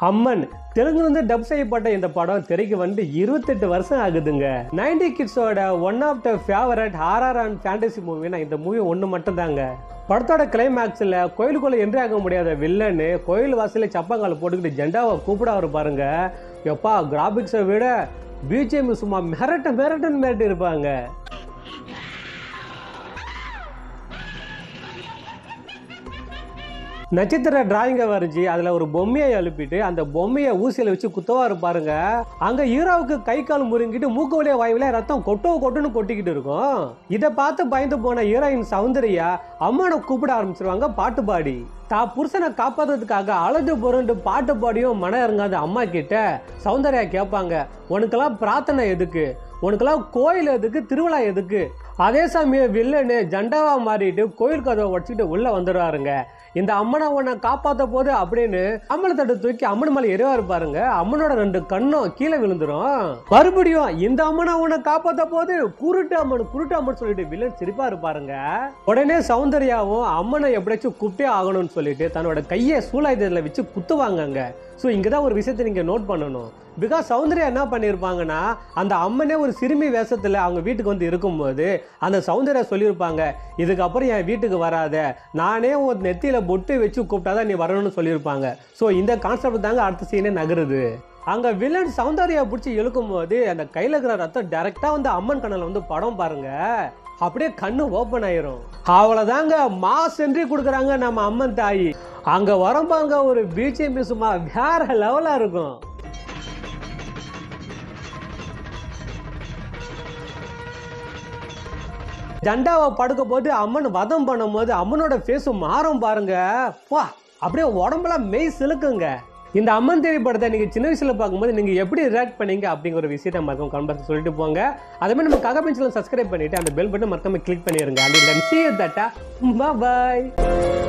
அம்மன் தெலுங்குல இருந்து டப் செய்யப்பட்ட இந்த படம் திரைக்கு வந்து இருபத்தெட்டு வருஷம் ஆகுதுங்க நைன்டி கிட்ஸோட one of the favourite horror and fantasy மூவினா இந்த மூவி ஒன்று மட்டும்தாங்க படத்தோட கிளைமேக்ஸில் கோயிலுக்குள்ள என்ட்ரி ஆக முடியாத வில்லன்னு கோயில் வாசலில் சப்பங்கால போட்டுக்கிட்டு ஜெண்டாவை கூப்பிட அவர் பாருங்க எப்பா கிராபிக்ஸை விட பிஜிஎம் சும்மா மிரட்ட மிரட்டன் மிரட்டி இருப்பாங்க நட்சத்திர டிராயிங்கை வரைஞ்சி அதில் ஒரு பொம்மையை எழுப்பிட்டு அந்த பொம்மையை ஊசியில் வச்சு குத்தவா இருப்பாருங்க அங்கே ஹீரோவுக்கு கை கால் முருங்கிட்டு மூக்கு வழியா வாயுவில ரத்தம் கொட்டோ கொட்டுன்னு கொட்டிக்கிட்டு இருக்கும் இதை பார்த்து பயந்து போன ஹீரோயின் சௌந்தர்யா அம்மனை கூப்பிட ஆரம்பிச்சிருவாங்க பாட்டு பாடி தான் புருஷனை காப்பாத்துறதுக்காக அழுது புரண்டு பாட்டு பாடியும் மன இறங்காத அம்மா கிட்ட சௌந்தர்யா கேட்பாங்க உனக்கெல்லாம் பிரார்த்தனை எதுக்கு உனக்கெல்லாம் கோயில் எதுக்கு திருவிழா எதுக்கு அதே சமயம் வில்லனு ஜண்டாவா மாறிட்டு கோயில் கதவை உடச்சிட்டு உள்ள வந்துடுவாருங்க இந்த அம்மனை உன்னை காப்பாத்த போது அப்படின்னு அம்மனை தட்டு தூக்கி அம்மன் மேல எரிவா இருப்பாருங்க அம்மனோட ரெண்டு கண்ணும் கீழே விழுந்துரும் மறுபடியும் இந்த அம்மனை உன்னை காப்பாத்த போது குருட்டு அம்மன் குருட்டு அம்மன் சொல்லிட்டு வில்லன் சிரிப்பா இருப்பாருங்க உடனே சௌந்தர்யாவும் அம்மனை எப்படியாச்சும் கூப்பிட்டே ஆகணும்னு சொல்லிட்டு தன்னோட கையை சூலாயுதத்தில் வச்சு குத்துவாங்கங்க ஸோ இங்கே தான் ஒரு விஷயத்தை நீங்கள் நோட் பண்ணணும் பிகாஸ் சௌந்தர்யா என்ன பண்ணியிருப்பாங்கன்னா அந்த அம்மனே ஒரு சிறுமி வேஷத்தில் அவங்க வீட்டுக்கு வந்து இருக்கும்போது அந்த சௌந்தர்யா சொல்லியிருப்பாங்க இதுக்கப்புறம் என் வீட்டுக்கு வராத நானே ஒரு நெத்தியில் பொட்டு வச்சு கூப்பிட்டாதான் நீ வரணும்னு சொல்லியிருப்பாங்க ஸோ இந்த கான்செப்ட் தாங்க அடுத்த சீனே நகருது அங்க வில்லன் சௌந்தர்யா பிடிச்சி இழுக்கும் போது அந்த கையில இருக்கிற ரத்தம் டைரக்டா வந்து அம்மன் கண்ணில் வந்து படம் பாருங்க அப்படியே கண்ணு ஓப்பன் ஆயிரும் அவ்வளவுதாங்க மாஸ் என்ட்ரி கொடுக்குறாங்க நம்ம அம்மன் தாயி அங்க வரம்பாங்க ஒரு பிஜிஎம்பி சும்மா வேற லெவலா இருக்கும் ஜண்டாவை படுக்க போது அம்மன் வதம் பண்ணும்போது அம்மனோட ஃபேஸ் மாறும் பாருங்க வா அப்படியே உடம்புலாம் மெய் சிலுக்குங்க இந்த அம்மன் தேவி படத்தை நீங்கள் சின்ன வயசில் பார்க்கும்போது நீங்கள் எப்படி ரியாக்ட் பண்ணீங்க அப்படிங்கிற ஒரு விஷயத்தை மறக்காம கமெண்ட் சொல்லிட்டு போங்க அதே மாதிரி நம்ம கக பென்சில் சப்ஸ்கிரைப் பண்ணிட்டு அந்த பெல் பட்டன் மறக்காம கிளிக் பண்ணிடுங்க அண்ட் சி தட்டா பாய்